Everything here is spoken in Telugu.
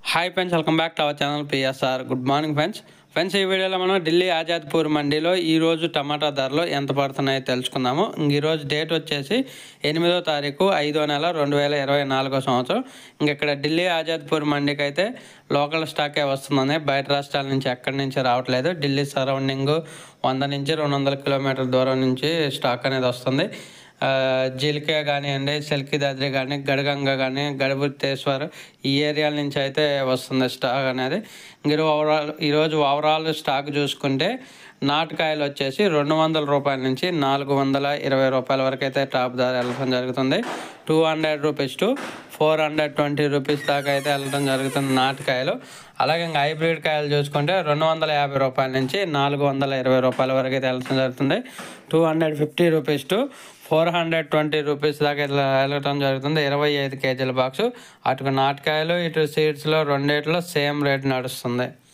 hi friends welcome back to our channel PSR good morning friends friends ఈ వీడియోలో మనం ఢిల్లీ ఆజాద్పూర్ మండీలో ఈ రోజు టమాటా ధరలు ఎంత పడుతున్నాయో తెలుసుకుందాము ఇంక ఈరోజు డేట్ వచ్చేసి ఎనిమిదో తారీఖు ఐదో నెల రెండు వేల ఇరవై నాలుగో సంవత్సరం ఇంక ఇక్కడ ఢిల్లీ ఆజాద్పూర్ మండీకి అయితే లోకల్ స్టాకే వస్తుందని బయట రాష్ట్రాల నుంచి ఎక్కడి నుంచి రావట్లేదు ఢిల్లీ సరౌండింగ్ వంద నుంచి రెండు వందల కిలోమీటర్ల దూరం నుంచి స్టాక్ అనేది వస్తుంది ఆ, జీలికే కానివ్వండి సెల్కి దాద్రి కానీ గడగంగ కానీ గడబుత్తేశ్వర్ ఈ ఏరియాల నుంచి అయితే వస్తుంది స్టాక్ అనేది మీరు ఓవరాల్ ఈరోజు ఓవరాల్ స్టాక్ చూసుకుంటే నాటుకాయలు వచ్చేసి రెండు వందల రూపాయల నుంచి నాలుగు వందల ఇరవై రూపాయల వరకు అయితే టాప్ ధర వెళ్ళడం జరుగుతుంది two hundred rupees to four hundred twenty rupees దాకా అయితే వెళ్ళడం జరుగుతుంది నాటుకాయలు అలాగే ఇంకా హైబ్రిడ్ కాయలు చూసుకుంటే రెండు వందల యాభై రూపాయల నుంచి నాలుగు వందల ఇరవై రూపాయల వరకు అయితే వెళ్ళడం జరుగుతుంది two hundred fifty rupees to four hundred twenty rupees దాకా ఇట్లా వెళ్ళటం జరుగుతుంది ఇరవై ఐదు కేజీల బాక్సు అటు నాటకాయలు ఇటు సీడ్స్లో రెండిట్లో సేమ్ రేట్ నడుస్తుంది